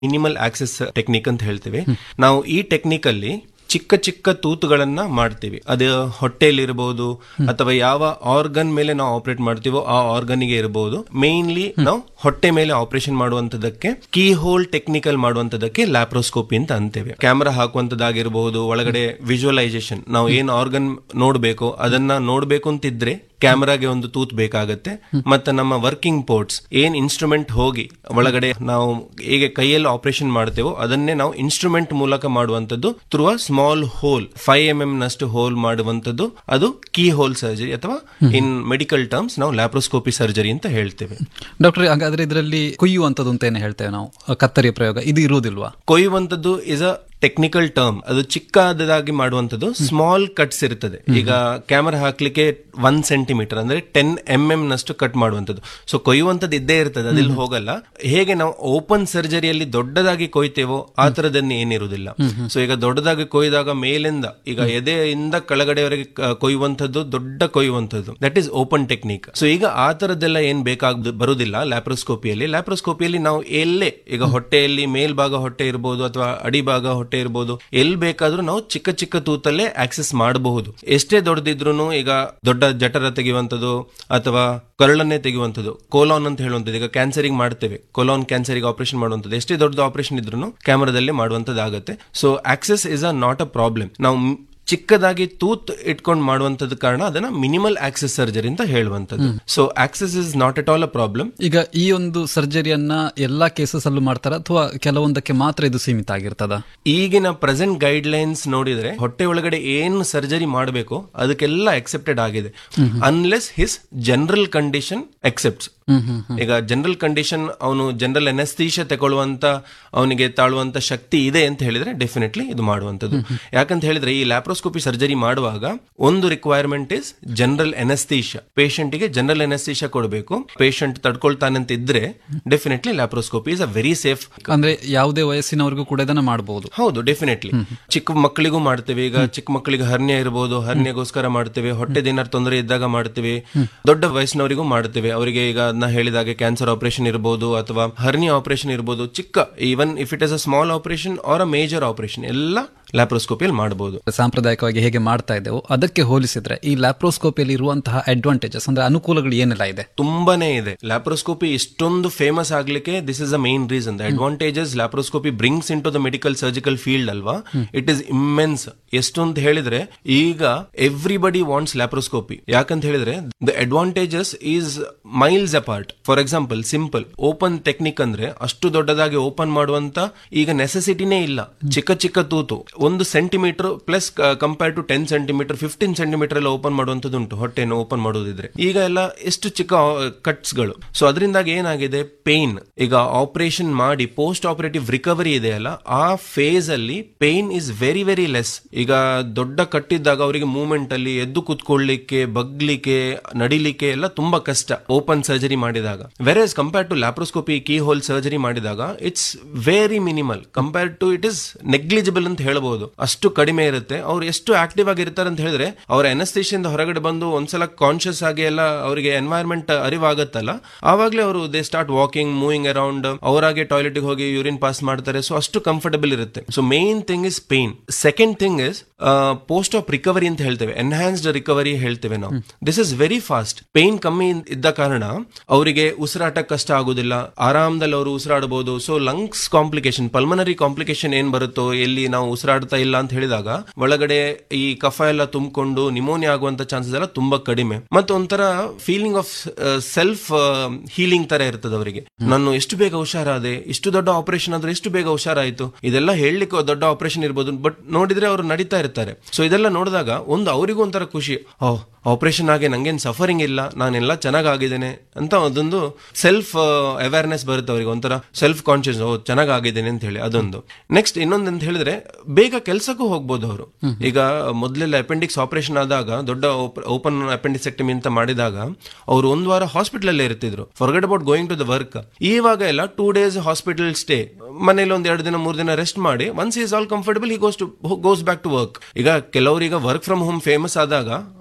minimal access technique ಅಂತ ಹೇಳ್ತೀವಿ ನಾವು ಈ ಟೆಕ್ನಿಕ್ ಅಲ್ಲಿ ಚಿಕ್ಕ ಚಿಕ್ಕ ತೂತುಗಳನ್ನ ಮಾಡ್ತೀವಿ ಅದು ಹೊಟ್ಟೆಯಲ್ಲಿರ್ಬೋದು ಅಥವಾ ಯಾವ ಆರ್ಗನ್ ಮೇಲೆ ನಾವು ಆಪರೇಟ್ ಮಾಡ್ತೀವೋ ಆ ಆರ್ಗನ್ ಗೆ ಇರಬಹುದು ಮೇನ್ಲಿ ನಾವು ಹೊಟ್ಟೆ ಮೇಲೆ ಆಪರೇಷನ್ ಮಾಡುವಂತದಕ್ಕೆ ಕೀ ಹೋಲ್ ಟೆಕ್ನಿಕಲ್ ಮಾಡುವಂತದಕ್ಕೆ ಲ್ಯಾಪ್ರೋಸ್ಕೋಪಿ ಅಂತ ಅಂತೇವೆ ಕ್ಯಾಮೆರಾ ಹಾಕುವಂತದ್ದಾಗಿರಬಹುದು ಒಳಗಡೆ ವಿಜುವಲೈಸೇಷನ್ ನಾವು ಏನ್ ಆರ್ಗನ್ ನೋಡ್ಬೇಕು ಅದನ್ನ ನೋಡ್ಬೇಕು ಅಂತಿದ್ರೆ ಕ್ಯಾಮೆರಾಗೆ ಒಂದು ತೂತ್ ಬೇಕಾಗತ್ತೆ ಮತ್ತೆ ನಮ್ಮ ವರ್ಕಿಂಗ್ ಪೋರ್ಟ್ಸ್ ಏನ್ ಇನ್ಸ್ಟ್ರೂಮೆಂಟ್ ಹೋಗಿ ಒಳಗಡೆ ನಾವು ಹೇಗೆ ಕೈಯಲ್ಲಿ ಆಪರೇಷನ್ ಮಾಡ್ತೇವೋ ಅದನ್ನೇ ನಾವು ಇನ್ಸ್ಟ್ರೂಮೆಂಟ್ ಮೂಲಕ ಮಾಡುವಂತದ್ದು through a small hole five M M ನಷ್ಟು ಹೋಲ್ ಮಾಡುವಂತದ್ದು ಅದು ಕೀ ಹೋಲ್ ಸರ್ಜರಿ ಅಥವಾ ಇನ್ ಮೆಡಿಕಲ್ ಟರ್ಮ್ಸ್ ನಾವು ಲ್ಯಾಪ್ರೋಸ್ಕೋಪಿ ಸರ್ಜರಿ ಅಂತ ಹೇಳ್ತೇವೆ ಡಾಕ್ಟರ್ ಹಾಗಾದ್ರೆ ಇದರಲ್ಲಿ ಕೊಯ್ಯುವಂಥದ್ದು ಅಂತ ಏನು ಹೇಳ್ತೇವೆ ನಾವು ಅ, ಕತ್ತರಿಯ ಪ್ರಯೋಗ ಇದು ಇರುವುದಿಲ್ವಾ ಕೊಯ್ಯುವಂತದ್ದು ಇಸ್ ಅ ಟೆಕ್ನಿಕಲ್ ಟರ್ಮ್ ಅದು ಚಿಕ್ಕದಾಗಿ ಮಾಡುವಂತದ್ದು ಸ್ಮಾಲ್ ಕಟ್ಸ್ ಇರ್ತದೆ ಈಗ ಕ್ಯಾಮರಾ ಹಾಕ್ಲಿಕ್ಕೆ ಒನ್ ಸೆಂಟಿಮೀಟರ್ ಅಂದ್ರೆ ಟೆನ್ ಎಂ ಎಂ ನಷ್ಟು ಕಟ್ ಮಾಡುವಂತದ್ದು ಸೊ ಕೊಯ್ಯುವಂತದ್ದು ಇದ್ದೇ ಇರ್ತದೆ ಅದಿಲ್ಲಿ ಹೋಗಲ್ಲ ಹೇಗೆ ನಾವು ಓಪನ್ ಸರ್ಜರಿಯಲ್ಲಿ ದೊಡ್ಡದಾಗಿ ಕೊಯ್ತೇವೋ ಆ ತರದನ್ನ ಏನಿರುವುದಿಲ್ಲ ಸೊ ಈಗ ದೊಡ್ಡದಾಗಿ ಕೊಯ್ದಾಗ ಮೇಲಿಂದ ಈಗ ಎದೆಯಿಂದ ಕೆಳಗಡೆವರೆಗೆ ಕ- ಕೊಯ್ಯುವಂತದ್ದು ದೊಡ್ಡ ಕೊಯ್ಯುವಂತದ್ದು that is open technique so ಈಗ ಆ ತರದ್ದೆಲ್ಲ ಏನ್ ಬೇಕಾಗ ಬರುದಿಲ್ಲ ಲ್ಯಾಪ್ರೋಸ್ಕೋಪಿಯಲ್ಲಿ ಲ್ಯಾಪ್ರೋಸ್ಕೋಪಿಯಲ್ಲಿ ನಾವು ಎಲ್ಲೇ ಈಗ ಹೊಟ್ಟೆಯಲ್ಲಿ ಮೇಲ್ಭಾಗ ಹೊಟ್ಟೆ ಇರಬಹುದು ಅಥವಾ ಅಡಿಭಾಗ ಹೊಟ್ಟೆ ಇರಬಹುದು ಎಲ್ಲಿ ಬೇಕಾದ್ರೂ ನಾವು ಚಿಕ್ಕ ಚಿಕ್ಕ ತೂತಲ್ಲೇ ಆಕ್ಸೆಸ್ ಮಾಡಬಹುದು ಎಷ್ಟೇ ದೊಡ್ಡದಿದ್ರು ಈಗ ದೊಡ್ಡ ಜಠರ ತೆಗೆಯುವಂಥದ್ದು ಅಥವಾ ಕರಳನ್ನೇ ತೆಗೆಯುವಂಥದ್ದು ಕೋಲಾನ್ ಅಂತ ಹೇಳುವಂಥದ್ದು ಈಗ ಕ್ಯಾನ್ಸರಿಗೆ ಮಾಡ್ತೇವೆ ಕೋಲಾನ್ ಕ್ಯಾನ್ಸರಿಗೆ ಆಪರೇಷನ್ ಮಾಡುವಂಥದ್ದು ಎಷ್ಟೇ ದೊಡ್ಡ ಆಪರೇಷನ್ ಇದ್ರೂ ಕ್ಯಾಮರಾದಲ್ಲಿ ಮಾಡುವಂಥದ್ದು ಆಗುತ್ತೆ so access is a not a problem ನಾವು ಮ್- ಚಿಕ್ಕದಾಗಿ ತೂತ್ ಇಟ್ಕೊಂಡು ಮಾಡುವಂತದ ಕಾರಣ ಅದನ್ನ ಮಿನಿಮಲ್ ಆಕ್ಸೆಸ್ ಸರ್ಜರಿ ಅಂತ ಹೇಳುವಂತದ್ದು so access is not at all a problem ಈಗ ಈ ಒಂದು ಸರ್ಜರಿಯನ್ನ ಎಲ್ಲಾ ಕೇಸಸ್ ಅಲ್ಲೂ ಮಾಡ್ತಾರ ಅಥವಾ ಕೆಲವೊಂದಕ್ಕೆ ಮಾತ್ರ ಇದು ಸೀಮಿತ ಆಗಿರ್ತದ ಈಗಿನ ಪ್ರೆಸೆಂಟ್ ಗೈಡ್ ಲೈನ್ಸ್ ನೋಡಿದ್ರೆ ಹೊಟ್ಟೆ ಒಳಗಡೆ ಏನು ಸರ್ಜರಿ ಮಾಡಬೇಕು ಅದಕ್ಕೆಲ್ಲ ಎಕ್ಸೆಪ್ಟೆಡ್ ಆಗಿದೆ unless his general condition accepts ಈಗ ಜನರಲ್ ಕಂಡೀಷನ್ ಅವನು ಜನರಲ್ ಎನಸ್ತೀಶ ತಗೊಳ್ಳುವಂತ ಅವನಿಗೆ ತಾಳುವಂತ ಶಕ್ತಿ ಇದೆ ಅಂತ ಹೇಳಿದ್ರೆ ಡೆಫಿನೆಟ್ಲಿ ಇದು ಮಾಡುವಂತದ್ದು ಯಾಕಂತ ಹೇಳಿದ್ರೆ ಈ ಲ್ಯಾಪ್ರೋಸ್ಕೋಪಿ ಸರ್ಜರಿ ಮಾಡುವಾಗ ಒಂದು requirement is general anaesthesia patient ಗೆ ಜನರಲ್ ಎನಸ್ತೀಶ ಕೊಡಬೇಕು ಪೇಷಂಟ್ ತಡ್ಕೊಳ್ತಾನಂತ ಇದ್ರೆ definitely laparoscopy is a very safe ಅಂದ್ರೆ ಯಾವುದೇ ವಯಸ್ಸಿನವರೆಗೂ ಕೂಡ ಇದನ್ನ ಮಾಡಬಹುದು ಹೌದು ಡೆಫಿನೆಟ್ಲಿ ಚಿಕ್ಕ ಮಕ್ಕಳಿಗೂ ಮಾಡ್ತೇವೆ ಈಗ ಚಿಕ್ಕ ಮಕ್ಕಳಿಗೆ ಹರ್ನಿಯ ಇರಬಹುದು ಹರ್ನಿಯಗೋಸ್ಕರ ಮಾಡ್ತೇವೆ ಹೊಟ್ಟೆ ಏನಾರು ತೊಂದರೆ ಇದ್ದಾಗ ಮಾಡ್ತೇವೆ ದೊಡ್ಡ ವಯಸ್ಸಿನವರಿಗೂ ಮಾಡ್ತೇವೆ ಅವರಿಗೆ ಈಗ ಅದನ್ನ ಹೇಳಿದಾಗೆ ಕ್ಯಾನ್ಸರ್ ಆಪರೇಷನ್ ಇರಬಹುದು ಅಥವಾ ಹರ್ನಿಯ ಆಪರೇಷನ್ ಇರಬಹುದು ಚಿಕ್ಕ even if it is a small operation or a major operation ಎಲ್ಲ ಲ್ಯಾಪ್ರೋಸ್ಕೋಪಿಯಲ್ಲಿ ಮಾಡಬಹುದು ಸಾಂಪ್ರದಾಯಿಕವಾಗಿ ಹೇಗೆ ಮಾಡ್ತಾ ಇದ್ದೆವು ಅದಕ್ಕೆ ಹೋಲಿಸಿದ್ರೆ ಈ ಲ್ಯಾಪ್ರೋಸ್ಕೋಪಿಯಲ್ಲಿ ಇರುವಂತಹ ಅಡ್ವಾಂಟೇಜಸ್ ಅಂದ್ರೆ ಅನುಕೂಲಗಳು ಏನೆಲ್ಲ ಇದೆ ತುಂಬಾನೇ ಇದೆ ಲ್ಯಾಪ್ರೋಸ್ಕೋಪಿ ಇಷ್ಟೊಂದು ಫೇಮಸ್ ಆಗ್ಲಿಕ್ಕೆ this is the main reason the advantages laparoscopy brings in to the medical surgical field ಅಲ್ವಾ ಇಟ್ ಇಸ್ ಇಮ್ಮೆನ್ಸ್ ಎಷ್ಟು ಅಂತ ಹೇಳಿದ್ರೆ ಈಗ ಎವ್ರಿಬಡಿ ವಾಂಟ್ಸ್ ಲ್ಯಾಪ್ರೋಸ್ಕೋಪಿ ಯಾಕಂತ ಹೇಳಿದ್ರೆ the advantages is miles apart for example simple open technique ಅಂದ್ರೆ ಅಷ್ಟು ದೊಡ್ಡದಾಗಿ ಓಪನ್ ಮಾಡುವಂತ ಈಗ ನೆಸೆಸಿಟಿನೇ ಇಲ್ಲ ಚಿಕ್ಕ ಚಿಕ್ಕ ತೂತು ಒಂದು centimetre plus compare to ten centimetre fifteen centimetre ಎಲ್ಲ ಓಪನ್ ಮಾಡುವಂತದ್ದು ಉಂಟು ಹೊಟ್ಟೆಯನ್ನು ಓಪನ್ ಮಾಡೋದಿದ್ರೆ ಈಗ ಎಲ್ಲ ಎಷ್ಟು ಚಿಕ್ಕ ಕಟ್ಸ್ ಗಳು ಸೊ ಅದರಿಂದಾಗಿ ಏನಾಗಿದೆ ಪೇನ್ ಈಗ ಆಪರೇಷನ್ ಮಾಡಿ ಪೋಸ್ಟ್ ಆಪರೇಟಿವ್ ರಿಕವರಿ ಇದೆಯಲ್ಲ ಆ ಫೇಸ್ ಅಲ್ಲಿ pain is very very less ಈಗ ದೊಡ್ಡ ಕಟ್ಟಿದ್ದಾಗ ಅವರಿಗೆ ಮೂವ್ಮೆಂಟ್ ಅಲ್ಲಿ ಎದ್ದು ಕುತ್ಕೊಳ್ಳಿಕ್ಕೆ ಬಗ್ಲಿಕ್ಕೆ ನಡಿಲಿಕ್ಕೆ ಎಲ್ಲ ತುಂಬಾ ಕಷ್ಟ ಓಪನ್ ಸರ್ಜರಿ ಮಾಡಿದಾಗ versus compare to laparoscopy keyhole surgery ಮಾಡಿದಾಗ it's very minimal compare to it is negligible ಅಂತ ಹೇಳ್ಬೋದು ಅಷ್ಟು ಕಡಿಮೆ ಇರುತ್ತೆ ಅವ್ರು ಎಷ್ಟು ಆಕ್ಟಿವ್ ಆಗಿರ್ತಾರೆ ಅಂತ ಹೇಳಿದ್ರೆ ಅವ್ರ ಎನಸ್ಥಿಷಿಯಿಂದ ಹೊರಗಡೆ ಬಂದು ಒಂದ್ಸಲ ಕಾನ್ಶಿಯಸ್ ಆಗಿ ಎಲ್ಲ ಅವರಿಗೆ ಎನ್ವೈರ್ಮೆಂಟ್ ಅರಿವಾಗತ್ತಲ್ಲ ಆವಾಗಲೇ ಅವರು they start walking moving around ಅವರಾಗೆ ಟಾಯ್ಲೆಟ್ ಹೋಗಿ ಯೂರಿನ್ ಪಾಸ್ ಮಾಡ್ತಾರೆ ಸೊ ಅಷ್ಟು ಕಂಫರ್ಟಬಲ್ ಇರುತ್ತೆ so main thing is pain second thing is post of recovery ಅಂತ ಹೇಳ್ತೇವೆ ಎನ್ಹಾನ್ಸ್ಡ್ ರಿಕವರಿ ಹೇಳ್ತೇವೆ ನಾವು this is very fast pain ಕಮ್ಮಿ ಇದ್ದ ಕಾರಣ ಅವರಿಗೆ ಉಸಿರಾಟ ಕಷ್ಟ ಆಗುದಿಲ್ಲ ಆರಾಮದಲ್ಲಿ ಅವರು ಉಸಿರಾಡಬಹುದು so lungs complication pulmonary complication ಏನ್ ಬರುತ್ತೋ ಎಲ್ಲಿ ನಾವು ಉಸಿರಾಡ್ತಾ ಇಲ್ಲ ಅಂತ ಹೇಳಿದಾಗ ಒಳಗಡೆ ಈ ಕಫ ಎಲ್ಲ ತುಂಬಿಕೊಂಡು ನಿಮೋನಿಯಾ ಆಗುವಂತ ಚಾನ್ಸಸ್ ಎಲ್ಲ ತುಂಬಾ ಕಡಿಮೆ ಮತ್ತೆ ಒಂಥರ ಫೀಲಿಂಗ್ ಆಫ್ ಸೆಲ್ಫ್ ಹೀಲಿಂಗ್ ತರ ಇರ್ತದೆ ಅವರಿಗೆ ನಾನು ಎಷ್ಟು ಬೇಗ ಹುಷಾರಾದೆ ಇಷ್ಟು ದೊಡ್ಡ ಆಪರೇಷನ್ ಆದ್ರೆ ಎಷ್ಟು ಬೇಗ ಹುಷಾರಾಯ್ತು ಇದೆಲ್ಲ ಹೇಳಲಿಕ್ಕೆ ದೊಡ್ಡ ಆಪರೇಷನ್ ಇರ್ಬೋದು ಬಟ್ ನೋಡಿದ್ರೆ ಅವರು ನಡೀತಾ ಇರ್ತಾರೆ ಸೊ ಇದೆಲ್ಲ ನೋಡಿದಾಗ ಒಂದು ಅವರಿಗೂ ಒಂಥರ ಖುಷಿ ಓ ಆಪರೇಷನ್ ಆಗಿ ನಂಗೇನ್ ಸಫರಿಂಗ್ ಇಲ್ಲ ನಾನೆಲ್ಲ ಚೆನ್ನಾಗಿದ್ದೇನೆ ಅಂತ ಅದೊಂದು ಸೆಲ್ಫ್ ಅವೇರ್ನೆಸ್ ಬರುತ್ತೆ ಅವರಿಗೆ ಒಂಥರ ಸೆಲ್ಫ್ ಕಾನ್ಶಿಯಸ್ ಓ ಚೆನ್ನಾಗಿದ್ದೇನೆ ಅಂತ ಹೇಳಿ ಅದೊಂದು ನೆಕ್ಸ್ಟ್ ಇನ್ನೊಂದು ಅಂತ ಹೇಳಿದ್ರೆ ಬೇಗ ಕೆಲಸಕ್ಕೂ ಹೋಗ್ಬೋದು ಅವರು ಈಗ ಮೊದಲೆಲ್ಲ ಅಪೆಂಡಿಕ್ಸ್ ಆಪರೇಷನ್ ಆದಾಗ ದೊಡ್ಡ ಓಪನ್ ಅಪೆಂಡಿಸೆಕ್ಟಮಿ ಅಂತ ಮಾಡಿದಾಗ ಅವರು ಒಂದು ವಾರ ಹಾಸ್ಪಿಟಲ್ ಅಲ್ಲೇ ಇರ್ತಿದ್ರು forget about going to the work ಇವಾಗ ಎಲ್ಲ ಟೂ ಡೇಸ್ ಹಾಸ್ಪಿಟಲ್ ಸ್ಟೇ ಮನೇಲಿ ಒಂದ್ ಎರಡು ದಿನ ಮೂರು ದಿನ ರೆಸ್ಟ್ ಮಾಡಿ once is all comfortable he goes to goes back to work ಈಗ ಕೆಲವರೀಗ ವರ್ಕ್ ಫ್ರಮ್ ಹೋಮ್ ಫೇಮಸ್ ಆದಾಗ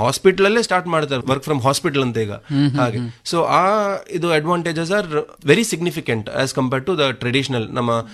ಹಾಸ್ಪಿಟಲ್ ಅಲ್ಲೇ ಸ್ಟಾರ್ಟ್ ಮಾಡ್ತಾರೆ ವರ್ಕ್ ಫ್ರಮ್ ಹಾಸ್ಪಿಟಲ್ ಅಂತ ಈಗ ಹಾಗೆ ಸೊ ಆ ಇದು advantages are very significant as compare to the traditional ನಮ್ಮ